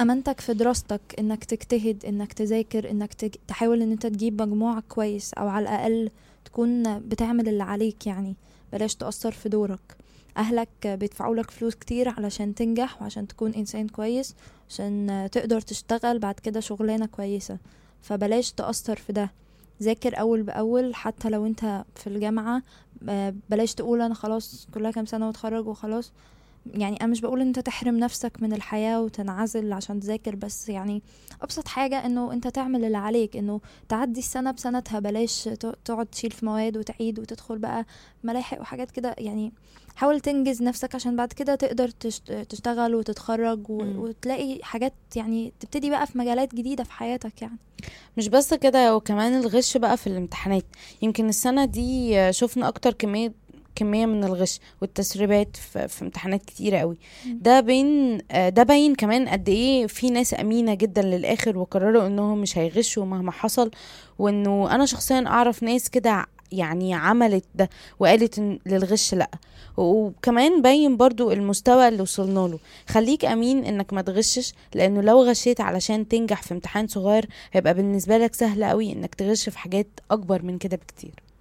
امانتك في دراستك انك تجتهد انك تذاكر انك تج... تحاول ان انت تجيب مجموع كويس او على الاقل تكون بتعمل اللي عليك يعني بلاش تأثر في دورك اهلك بيدفعوا لك فلوس كتير علشان تنجح وعشان تكون انسان كويس عشان تقدر تشتغل بعد كده شغلانة كويسة فبلاش تأثر في ده ذاكر اول باول حتى لو انت في الجامعة ب- بلاش تقول انا خلاص كلها كام سنة واتخرج وخلاص يعني انا مش بقول ان انت تحرم نفسك من الحياة وتنعزل عشان تذاكر بس يعني ابسط حاجة انه انت تعمل اللي عليك انه تعدي السنة بسنتها بلاش ت- تقعد تشيل في مواد وتعيد وتدخل بقى ملاحق وحاجات كده يعني حاول تنجز نفسك عشان بعد كده تقدر تشت- تشتغل وتتخرج و- مم. وتلاقي حاجات يعني تبتدي بقى في مجالات جديدة في حياتك يعني مش بس كده وكمان الغش بقى في الامتحانات يمكن السنة دي شفنا أكتر كمية كمية من الغش والتسريبات في, في امتحانات كتيرة قوي مم. ده بين آه، ده باين كمان قد ايه في ناس أمينة جدا للآخر وقرروا انهم مش هيغشوا مهما حصل وانه انا شخصيا اعرف ناس كده يعني عملت ده وقالت إن للغش لا وكمان باين برضو المستوى اللي وصلنا له خليك امين انك ما تغشش لانه لو غشيت علشان تنجح في امتحان صغير هيبقى بالنسبة لك سهل قوي انك تغش في حاجات اكبر من كده بكتير